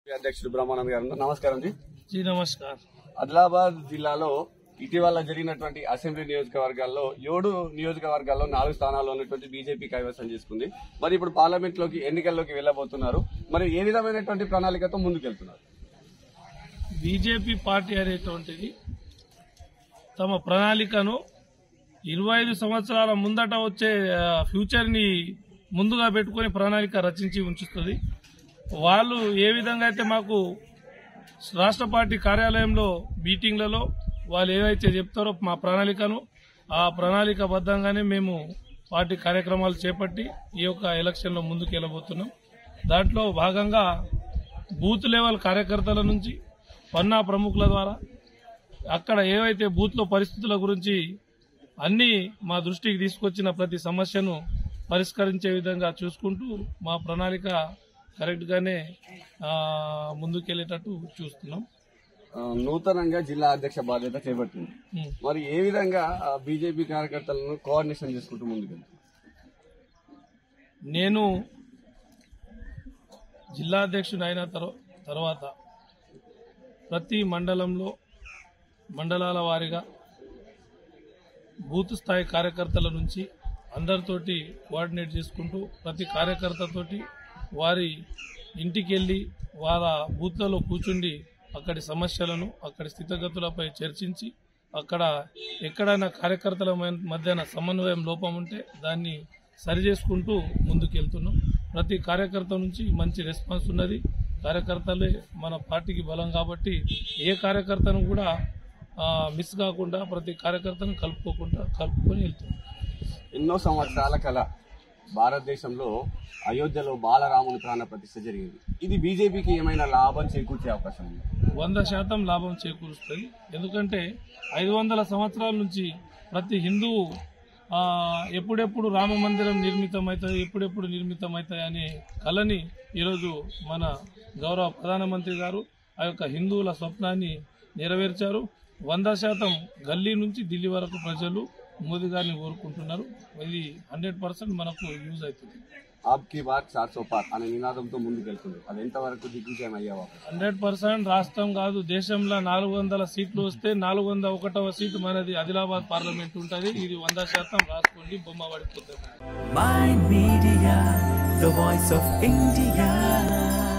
అధ్యక్షుడు బ్రహ్మానంద్ గారు ఉన్నారు. నమస్కారం జీ జీ నమస్కార్ ఆదిలాబాద్ జిల్లాలో ఇటీవల జరిగినటువంటి అసెంబ్లీ నియోజకవర్గాల్లో ఏడు నియోజకవర్గాల్లో నాలుగు స్థానాల్లో ఉన్నటువంటి బీజేపీ కైవసం చేసుకుంది మరి ఇప్పుడు పార్లమెంట్ లోకి ఎన్నికల్లోకి వెళ్ళబోతున్నారు మరి ఏ విధమైనటువంటి ప్రణాళికతో ముందుకెళ్తున్నారు బీజేపీ పార్టీ అనేటువంటిది తమ ప్రణాళికను ఇరవై ఐదు సంవత్సరాల ముందట వచ్చే ఆ, ఫ్యూచర్ని ముందుగా పెట్టుకుని ప్రణాళిక రచించి ఉంచుతుంది వాళ్ళు ఏ విధంగా అయితే మాకు రాష్ట్ర పార్టీ కార్యాలయంలో మీటింగ్లలో వాళ్ళు ఏదైతే చెప్తారో మా ప్రణాళికను ఆ ప్రణాళికబద్ధంగానే మేము పార్టీ కార్యక్రమాలు చేపట్టి ఈ యొక్క ఎలక్షన్లో ముందుకు వెళ్ళబోతున్నాం దాంట్లో భాగంగా బూత్ లెవెల్ కార్యకర్తల నుంచి పన్నా ప్రముఖుల ద్వారా అక్కడ ఏవైతే బూత్లో పరిస్థితుల గురించి అన్ని మా దృష్టికి తీసుకొచ్చిన ప్రతి సమస్యను పరిష్కరించే విధంగా చూసుకుంటూ మా ప్రణాళిక కరెక్ట్గానే ఆ, ముందుకెళ్లేటట్టు చూస్తున్నాం ఆ, నూతనంగా జిల్లా అధ్యక్ష బాధ్యత చేపట్టింది ఉం. మరి ఏ విధంగా బీజేపీ కార్యకర్తలను కోఆర్డినేషన్ చేసుకుంటూ ముందుకెళ్తున్నారు నేను జిల్లా అధ్యక్షుడు అయిన తర్వా- తర్వాత ప్రతి మండలంలో మండలాల వారీగా బూత్ స్థాయి కార్యకర్తల నుంచి అందరితోటి కోఆర్డినేట్ చేసుకుంటూ ప్రతి కార్యకర్తతోటి వారి ఇంటికి వెళ్ళి వారి బూత్లలో కూర్చుండి అక్కడి సమస్యలను అక్కడి స్థితిగతులపై చర్చించి అక్కడ ఎక్కడైనా కార్యకర్తల మ- మధ్యన సమన్వయం లోపం ఉంటే దాన్ని సరి చేసుకుంటూ ముందుకెళ్తున్నాం ప్రతి కార్యకర్త నుంచి మంచి రెస్పాన్స్ ఉన్నది కార్యకర్తలే మన పార్టీకి బలం కాబట్టి ఏ కార్యకర్తను కూడా ఆ, మిస్ కాకుండా ప్రతి కార్యకర్తను కలుపుకోకుండా కలుపుకొని వెళ్తున్నాం ఎన్నో సంవత్సరాల కల భారతదేశంలో అయోధ్యలో బాలరాముని ప్రాణ ప్రతిష్ఠ జరిగింది ఇది బీజేపీకి ఏమైనా లాభం చేకూర్చే అవకాశం ఉంది వంద శాతం లాభం చేకూరుస్తుంది ఎందుకంటే ఐదు వందల సంవత్సరాల నుంచి ప్రతి హిందువు ఆ, ఎప్పుడెప్పుడు రామ మందిరం నిర్మితమవుతుంది ఎప్పుడెప్పుడు నిర్మితమవుతాయి అనే కళని ఈరోజు మన గౌరవ ప్రధానమంత్రి గారు ఆ యొక్క హిందువుల స్వప్నాన్ని నెరవేర్చారు వంద శాతం గల్లీ నుంచి ఢిల్లీ వరకు ప్రజలు మోదీ గారిని కోరుకుంటున్నారు ఇది హండ్రెడ్ పర్సెంట్ మనకు యూజ్ అవుతుంది ఆబ్కి బార్ చార్ సో పార్ అనే నినాదంతో ముందుకెళ్తుంది అది ఎంతవరకు దిగ్విజయం అయ్యే అవకాశం హండ్రెడ్ పర్సెంట్ రాష్ట్రం కాదు దేశంలో నాలుగు వందల సీట్లు వస్తే నాలుగు వందల ఒకటవ సీటు మనది ఆదిలాబాద్ పార్లమెంట్ ఉంటది ఇది వంద శాతం రాసుకోండి బొమ్మ పడిపోతుంది My Media, the voice of India.